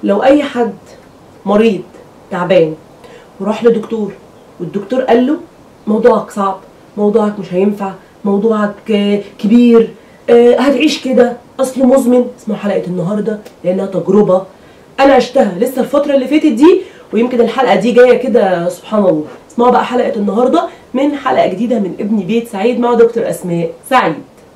لو اي حد مريض تعبان وراح لدكتور والدكتور قال له موضوعك صعب موضوعك مش هينفع موضوعك آه، كبير آه، هتعيش كده اصله مزمن اسمعوا حلقه النهارده لانها تجربه انا عشتها لسه الفتره اللي فاتت دي ويمكن الحلقه دي جايه كده سبحان الله اسمعوا بقى حلقه النهارده من حلقه جديده من ابن بيت سعيد مع دكتور اسماء سعيد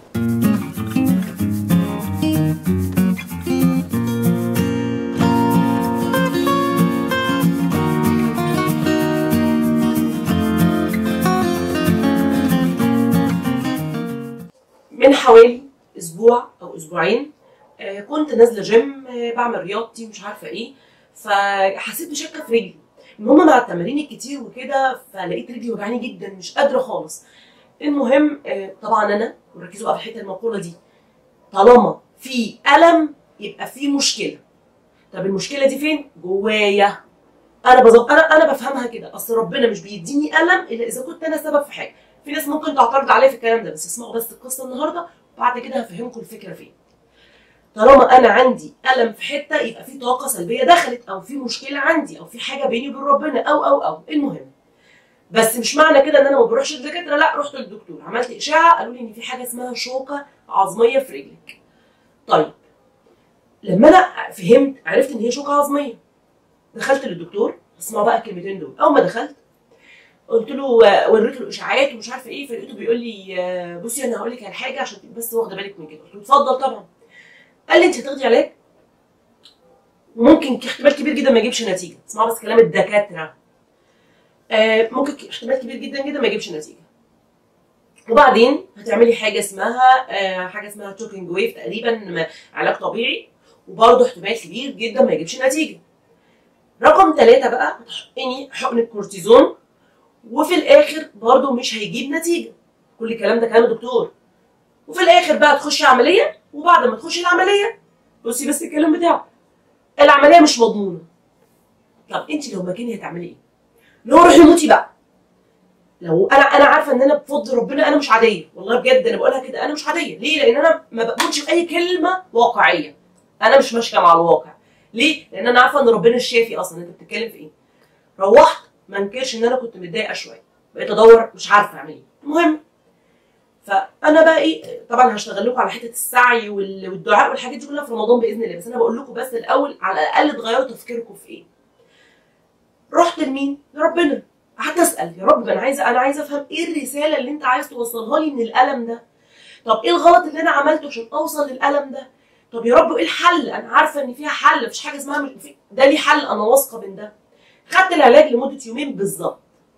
من حوالي اسبوع او اسبوعين آه، كنت نازله جيم آه، بعمل رياضتي مش عارفه ايه فحسيت بشكه في رجلي المهم مع التمارين الكتير وكده فلقيت رجلي وجعاني جدا مش قادره خالص المهم آه، طبعا انا وركزوا بقى في الحته المقوله دي طالما في الم يبقى في مشكله طب المشكله دي فين جوايا انا بظبط انا انا بفهمها كده اصل ربنا مش بيديني الم الا اذا كنت انا سبب في حاجه في ناس ممكن تعترض عليا في الكلام ده بس اسمعوا بس القصه النهارده وبعد كده هفهمكم الفكره فين طالما انا عندي الم في حته يبقى في طاقه سلبيه دخلت او في مشكله عندي او في حاجه بيني وبين ربنا او او او المهم بس مش معنى كده ان انا ما بروحش للدكاتره لا رحت للدكتور عملت اشعه قالوا لي ان في حاجه اسمها شوكه عظميه في رجلك طيب لما انا فهمت عرفت ان هي شوكه عظميه دخلت للدكتور اسمعوا بقى الكلمتين دول اول ما دخلت قلت له وريت له اشاعات ومش عارفه ايه فلقيته بيقول لي آه، بصي انا هقول لك على حاجه عشان تبقي بس واخده بالك من كده قلت له اتفضل طبعا قال لي انت هتاخدي علاج ممكن احتمال كبير جدا ما يجيبش نتيجه اسمعوا بس كلام الدكاتره آه، ممكن احتمال كبير جدا جدا ما يجيبش نتيجه وبعدين هتعملي حاجه اسمها آه، حاجه اسمها توكينج ويف تقريبا م- علاج طبيعي وبرضه احتمال كبير جدا ما يجيبش نتيجه رقم ثلاثة بقى هتحقني حقن الكورتيزون وفي الاخر برضه مش هيجيب نتيجه كل الكلام ده كلام الدكتور وفي الاخر بقى تخشي عمليه وبعد ما تخشي العمليه بصي بس الكلام بتاعه العمليه مش مضمونه طب انت لو مكاني هتعملي ايه؟ لو روحي موتي بقى لو انا انا عارفه ان انا بفضل ربنا انا مش عاديه والله بجد انا بقولها كده انا مش عاديه ليه؟ لان انا ما بقولش في اي كلمه واقعيه انا مش ماشيه مع الواقع ليه؟ لان انا عارفه ان ربنا الشافي اصلا انت بتتكلم في ايه؟ روحت ما انكرش ان انا كنت متضايقه شويه بقيت ادور مش عارفه اعمل ايه المهم فانا بقى ايه طبعا هشتغل لكم على حته السعي وال- والدعاء والحاجات دي كلها في رمضان باذن الله بس انا بقول لكم بس الاول على الاقل تغيروا تفكيركم في ايه رحت لمين لربنا قعدت اسال يا رب انا عايزه انا عايزه افهم ايه الرساله اللي انت عايز توصلها لي من الالم ده طب ايه الغلط اللي انا عملته عشان اوصل للالم ده طب يا رب ايه الحل انا عارفه ان فيها حل مفيش حاجه اسمها مش في- ده ليه حل انا واثقه من ده خدت العلاج لمده يومين بالظبط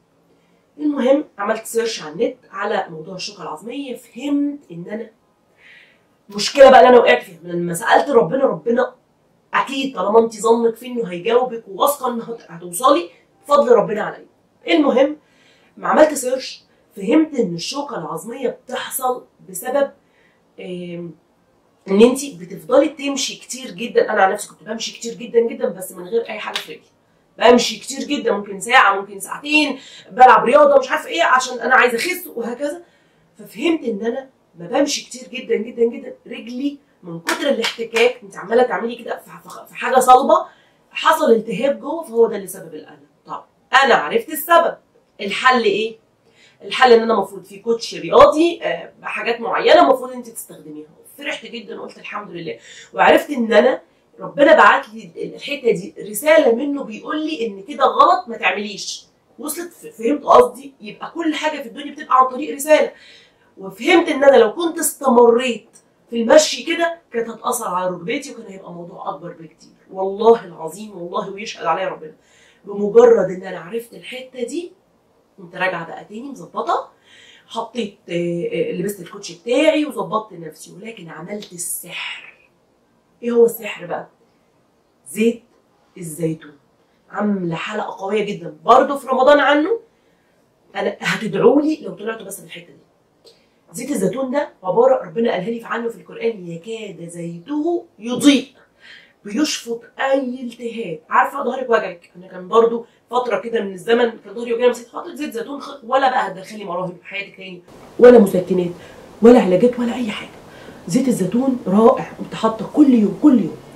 المهم عملت سيرش على النت على موضوع الشوكه العظميه فهمت ان انا المشكله بقى اللي انا وقعت فيها لما سالت ربنا ربنا اكيد طالما انت ظنك فيه انه هيجاوبك وواثقه ان هت- هتوصلي بفضل ربنا عليا المهم ما عملت سيرش فهمت ان الشوكه العظميه بتحصل بسبب آم، ان انت بتفضلي تمشي كتير جدا انا عن نفسي كنت بمشي كتير جدا جدا بس من غير اي حاجه في رجلي بمشي كتير جدا ممكن ساعه ممكن ساعتين بلعب رياضه مش عارفه ايه عشان انا عايزه اخس وهكذا ففهمت ان انا ما بمشي كتير جدا جدا جدا رجلي من كتر الاحتكاك انت عماله تعملي كده في- في- في حاجه صلبه حصل التهاب جوه فهو ده اللي سبب الالم طب انا عرفت السبب الحل ايه الحل ان انا المفروض في كوتش رياضي آه، بحاجات معينه المفروض انت تستخدميها فرحت جدا وقلت الحمد لله وعرفت ان انا ربنا بعت لي الحته دي رساله منه بيقول لي ان كده غلط ما تعمليش وصلت ف- فهمت قصدي يبقى كل حاجه في الدنيا بتبقى عن طريق رساله وفهمت ان انا لو كنت استمريت في المشي كده كانت هتاثر على ركبتي وكان هيبقى موضوع اكبر بكتير والله العظيم والله ويشهد عليا ربنا بمجرد ان انا عرفت الحته دي كنت راجعه بقى تاني مظبطه حطيت آه، آه، لبست الكوتش بتاعي وظبطت نفسي ولكن عملت السحر ايه هو السحر بقى زيت الزيتون عامله حلقه قويه جدا برضه في رمضان عنه انا هتدعوا لي لو طلعتوا بس من الحته دي زيت الزيتون ده عباره ربنا قالها لي عنه في القران يكاد زيته يضيء بيشفط اي التهاب عارفه ظهرك وجعك انا كان برضو فتره كده من الزمن كان ظهري وجعني بس حطيت زيت زيتون خ- ولا بقى هتدخلي مراهم في حياتك تاني ولا مسكنات ولا علاجات ولا اي حاجه زيت الزيتون رائع كنت حاطه كل يوم كل يوم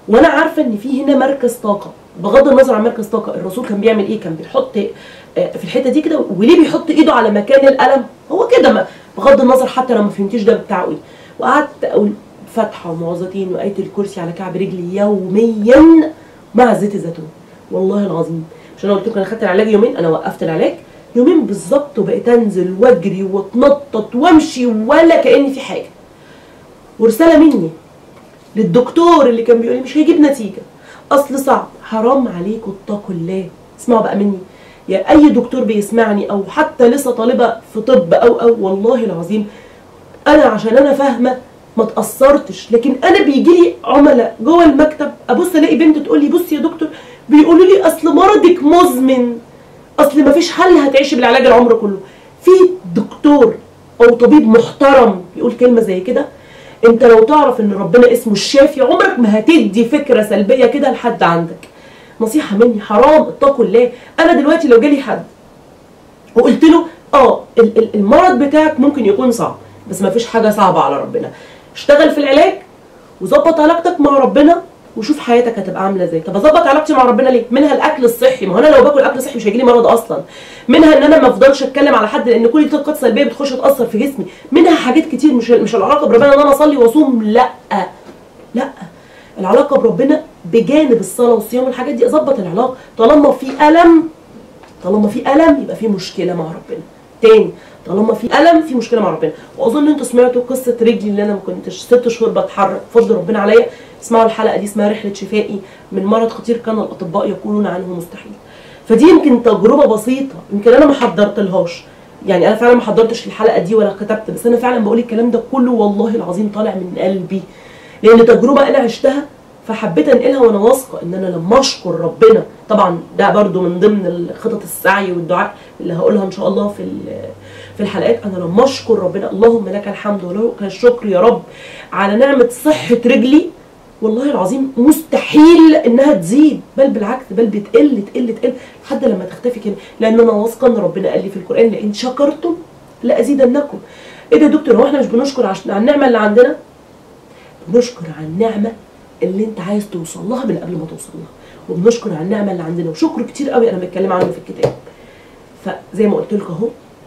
وانا عارفه ان في هنا مركز طاقه بغض النظر عن مركز طاقه الرسول كان بيعمل ايه كان بيحط آه، في الحته دي كده وليه بيحط ايده على مكان الالم هو كده ما- بغض النظر حتى لو ما فهمتيش ده بتاعه ايه وقعدت اقول فاتحه ومعوذتين وايه الكرسي على كعب رجلي يوميا مع زيت الزيتون والله العظيم مش انا قلت لكم انا خدت العلاج يومين انا وقفت العلاج يومين بالظبط وبقيت انزل واجري واتنطط وامشي ولا كاني في حاجه ورساله مني للدكتور اللي كان بيقول لي مش هيجيب نتيجه اصل صعب حرام عليكم اتقوا الله اسمعوا بقى مني يا اي دكتور بيسمعني او حتى لسه طالبه في طب او او والله العظيم انا عشان انا فاهمه ما تاثرتش لكن انا بيجي لي عملاء جوه المكتب ابص الاقي بنت تقول لي بصي يا دكتور بيقولوا لي اصل مرضك مزمن اصل ما فيش حل هتعيشي بالعلاج العمر كله في دكتور او طبيب محترم يقول كلمه زي كده انت لو تعرف ان ربنا اسمه الشافي عمرك ما هتدي فكره سلبيه كده لحد عندك نصيحه مني حرام اتقوا الله انا دلوقتي لو جالي حد وقلت له اه ال- ال- المرض بتاعك ممكن يكون صعب بس ما فيش حاجه صعبه على ربنا اشتغل في العلاج وظبط علاقتك مع ربنا وشوف حياتك هتبقى عامله ازاي طب اظبط علاقتي مع ربنا ليه منها الاكل الصحي ما هو انا لو باكل اكل صحي مش هيجيلي مرض اصلا منها ان انا ما افضلش اتكلم على حد لان كل دي طاقات سلبيه بتخش تاثر في جسمي منها حاجات كتير مش مش العلاقه بربنا ان انا اصلي واصوم لا لا العلاقه بربنا بجانب الصلاه والصيام والحاجات دي اظبط العلاقه طالما في الم طالما في الم يبقى في مشكله مع ربنا تاني طالما في الم في مشكله مع ربنا واظن انتوا سمعتوا قصه رجلي اللي انا ما كنتش ست شهور بتحرك فضل ربنا عليا اسمعوا الحلقه دي اسمها رحله شفائي من مرض خطير كان الاطباء يقولون عنه مستحيل فدي يمكن تجربه بسيطه يمكن انا ما حضرتلهاش يعني انا فعلا ما حضرتش الحلقه دي ولا كتبت بس انا فعلا بقول الكلام ده كله والله العظيم طالع من قلبي لان تجربه انا عشتها فحبيت انقلها وانا واثقه ان انا لما اشكر ربنا طبعا ده برضو من ضمن خطط السعي والدعاء اللي هقولها ان شاء الله في ال- في الحلقات انا لما اشكر ربنا اللهم لك الحمد ولك الشكر يا رب على نعمه صحه رجلي والله العظيم مستحيل انها تزيد بل بالعكس بل بتقل تقل تقل لحد لما تختفي كده لان انا واثقه ان ربنا قال لي في القران لئن شكرتم لازيدنكم ايه ده يا دكتور هو احنا مش بنشكر عشان على النعمه اللي عندنا بنشكر على النعمه اللي انت عايز توصل لها من قبل ما توصل لها وبنشكر على النعمه اللي عندنا وشكر كتير قوي انا متكلمه عنه في الكتاب فزي ما قلت لكم اهو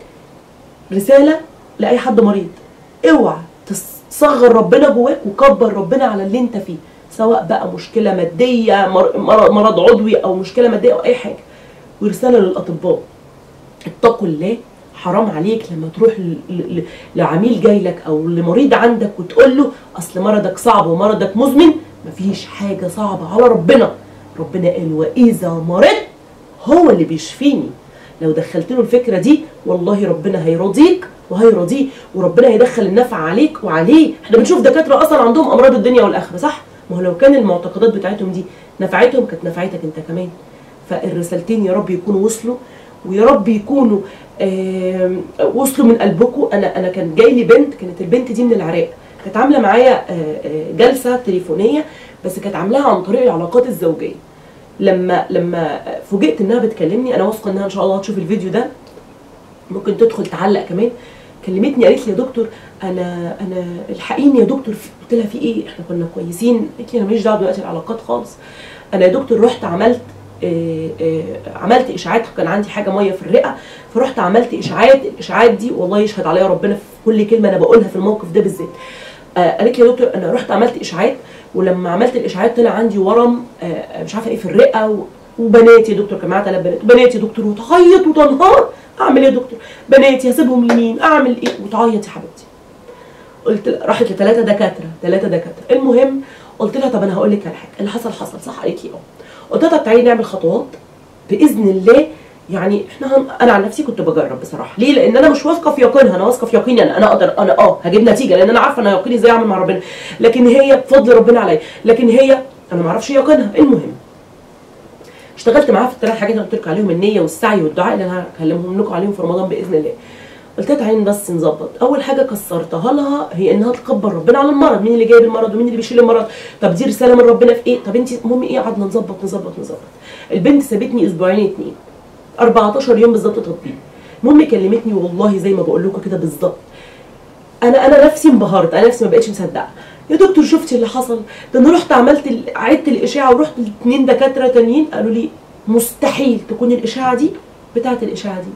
رساله لاي حد مريض اوعى تصغر ربنا جواك وكبر ربنا على اللي انت فيه سواء بقى مشكله ماديه مر- مرض مرض عضوي او مشكله ماديه او اي حاجه ورساله للاطباء اتقوا الله حرام عليك لما تروح ل- ل- ل- لعميل جاي لك او لمريض عندك وتقول له اصل مرضك صعب ومرضك مزمن مفيش حاجه صعبه على ربنا ربنا قال واذا مرضت هو اللي بيشفيني لو دخلت له الفكره دي والله ربنا هيرضيك وهيرضيه وربنا هيدخل النفع عليك وعليه احنا بنشوف دكاتره اصلا عندهم امراض الدنيا والاخره صح ما هو لو كان المعتقدات بتاعتهم دي نفعتهم كانت نفعتك انت كمان فالرسالتين يا رب يكونوا وصلوا ويا رب يكونوا آم، وصلوا من قلبكم انا انا كان جاي لي بنت كانت البنت دي من العراق كانت عامله معايا آه، آه، جلسه تليفونيه بس كانت عاملاها عن طريق العلاقات الزوجيه لما لما فوجئت انها بتكلمني انا واثقه انها ان شاء الله هتشوف الفيديو ده ممكن تدخل تعلق كمان كلمتني قالت لي يا دكتور انا انا الحقيني يا دكتور قلت لها في ايه احنا كنا كويسين قالت لي انا ماليش دعوه دلوقتي العلاقات خالص انا يا دكتور رحت عملت آه، آه، عملت اشاعات كان عندي حاجه ميه في الرئه فرحت عملت اشاعات الاشاعات دي والله يشهد عليا ربنا في كل كلمه انا بقولها في الموقف ده بالذات آه، قالت لي يا دكتور انا رحت عملت اشاعات ولما عملت الاشاعات طلع عندي ورم آه، مش عارفه ايه في الرئه و- وبناتي يا دكتور كان معايا ثلاث بنات بناتي يا دكتور وتعيط وتنهار اعمل ايه يا دكتور بناتي هسيبهم لمين اعمل ايه وتعيط يا حبيبتي قلت لها- راحت لثلاثه دكاتره ثلاثه دكاتره المهم قلت لها طب انا هقول لك على حاجه اللي حصل حصل صح قالت لي اه قلت لها طب تعالي نعمل خطوات باذن الله يعني احنا هن... انا عن نفسي كنت بجرب بصراحه ليه لان انا مش واثقه في يقينها انا واثقه في يقيني انا انا اقدر انا اه هجيب نتيجه لان انا عارفه انا يقيني ازاي اعمل مع ربنا لكن هي بفضل ربنا عليا لكن هي انا ما اعرفش يقينها المهم اشتغلت معاها في الثلاث حاجات اللي قلت لكم عليهم النيه والسعي والدعاء اللي انا هكلمهم لكم عليهم في رمضان باذن الله قلت لها تعالي بس نظبط اول حاجه كسرتها لها هي انها تكبر ربنا على المرض مين اللي جايب المرض ومين اللي بيشيل المرض طب دي رساله من ربنا في ايه طب انت المهم ايه قعدنا نظبط نظبط نظبط البنت سابتني اسبوعين اتنين 14 يوم بالظبط تطبيق المهم كلمتني والله زي ما بقول لكم كده بالظبط انا انا نفسي انبهرت انا نفسي ما بقتش مصدقه يا دكتور شفتي اللي حصل ده انا رحت عملت ال- عدت الاشاعه ورحت لاثنين دكاتره تانيين قالوا لي مستحيل تكون الاشاعه دي بتاعت الاشاعه دي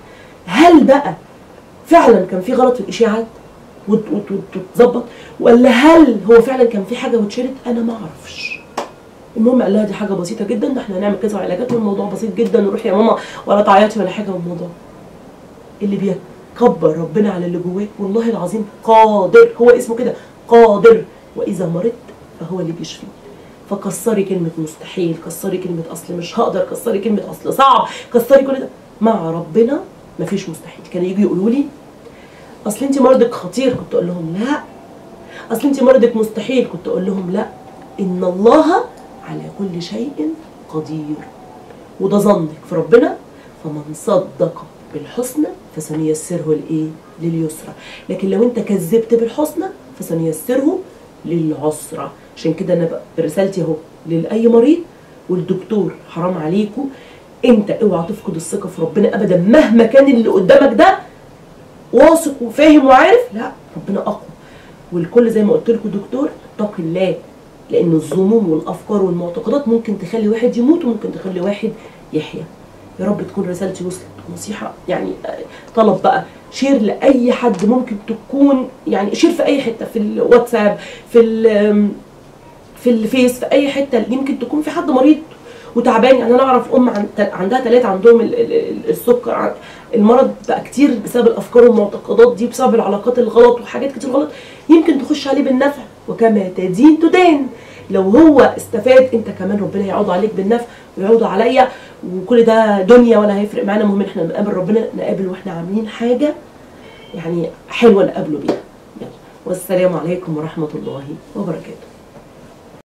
هل بقى فعلا كان في غلط في الاشاعات وت- وت- وت- وتظبط ولا هل هو فعلا كان في حاجه واتشالت انا ما اعرفش المهم قال لها دي حاجه بسيطه جدا ده احنا هنعمل كذا علاجات والموضوع بسيط جدا وروحي يا ماما ولا تعيطي ولا حاجه والموضوع اللي بيكبر ربنا على اللي جواك والله العظيم قادر هو اسمه كده قادر واذا مرضت فهو اللي بيشفي فكسري كلمة مستحيل كسري كلمة أصل مش هقدر كسري كلمة أصل صعب كسري كل ده مع ربنا مفيش مستحيل كانوا يجوا يقولوا لي أصل أنت مرضك خطير كنت أقول لهم لا أصل أنت مرضك مستحيل كنت أقول لهم لا إن الله على كل شيء قدير وده ظنك في ربنا فمن صدق بالحسنى فسنيسره لايه لليسرى لكن لو انت كذبت بالحسنى فسنيسره للعسرى عشان كده انا بقى رسالتي اهو لاي مريض والدكتور حرام عليكم انت اوعى تفقد الثقه في ربنا ابدا مهما كان اللي قدامك ده واثق وفاهم وعارف لا ربنا اقوى والكل زي ما قلت لكم دكتور اتق الله لان الظنون والافكار والمعتقدات ممكن تخلي واحد يموت وممكن تخلي واحد يحيا يا رب تكون رسالتي وصلت نصيحه يعني آه، طلب بقى شير لاي حد ممكن تكون يعني شير في اي حته في الواتساب في ال- في الفيس في اي حته يمكن تكون في حد مريض وتعبان يعني انا اعرف ام عن عندها ثلاثه عندهم ال- ال- ال- السكر عن- المرض بقى كتير بسبب الافكار والمعتقدات دي بسبب العلاقات الغلط وحاجات كتير غلط يمكن تخش عليه بالنفع وكما تدين تدان لو هو استفاد انت كمان ربنا يعوض عليك بالنفع ويعوض عليا وكل ده دنيا ولا هيفرق معانا المهم ان احنا نقابل ربنا نقابل واحنا عاملين حاجه يعني حلوه نقابله بيها يلا والسلام عليكم ورحمه الله وبركاته